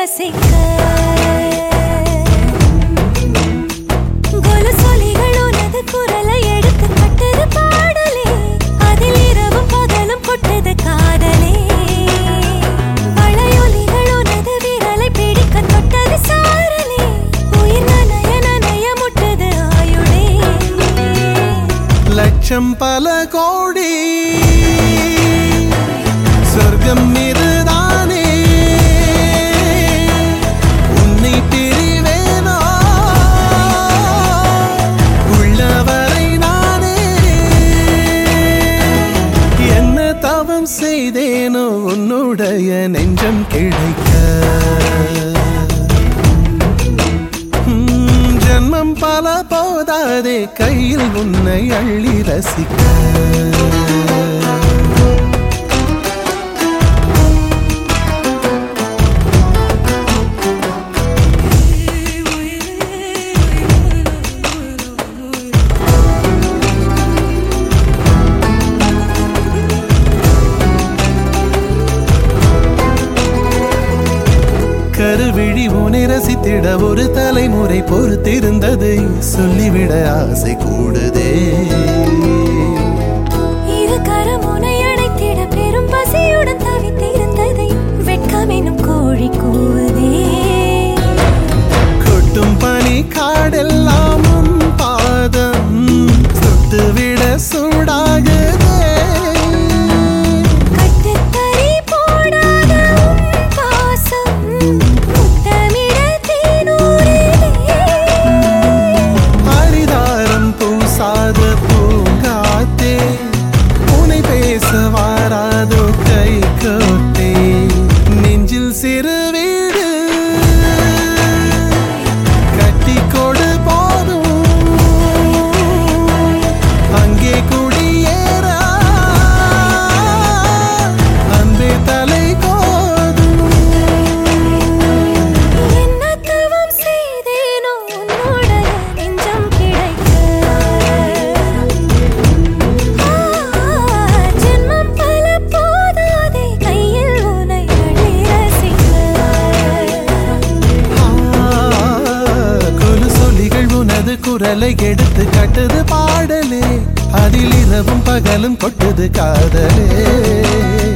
ரசிக்க கொலுசொலிகள் உனது குரலை எடுத்து கட்டது பாடலே அதில் இரவும் பகலும் கொட்டது காதலே வளையொலிகள் உனது விரலை பிடிக்க தொட்டது சாரலே உயிர் நனைய நனைய முட்டது ஆயுளே லட்சம் பல கோடி சொர்க்கம் இதுதானே உன்னை பிரிவேனோ உள்ளவரை நானே என்ன தவம் செய்தேனோ உன்னுடைய நெஞ்சம் கிடைக்க ம், ஜன்மம் பல போதாதே கையில் உன்னை அள்ளி ரசிக்க கருவிழி உனை ரசித்திட ஒரு தலைமுறை பொறுத்திருந்ததை சொல்லிவிட ஆசை கூடுதே இரு கரமுனை அடைத்திட பெரும் பசியுடன் தவித்திருந்ததை வெட்கமெனும் கோழி கூவுதே கொட்டும் பனி காடெல்லாம் உன் பாதம் சுட்டுவிட சூடாகுதே கட்டுத்தறி போடாத உன் பாசம் முத்தமிட தேனூறுதே அரிதாரம் பூசாத பூங்காத்தே உனை பேச வாராதோ கை கோத்தே நெஞ்சில் சிறு வீடு கட்டி கொடு போதும் அங்கே குடியேற அன்பே தலை கோதும் என்ன தவம் செய்தேனோ உன்னுடைய நெஞ்சம் கிடைக்க ஆ, ஜென்மம் பல போதாதே கையில் உனை அள்ளி ரசிக்க கொலு சொல்லிகள் உனது குரலை எடுத்து கட்டுது பாடலே அதில் இரவும் பகலும் கொட்டுது காதலே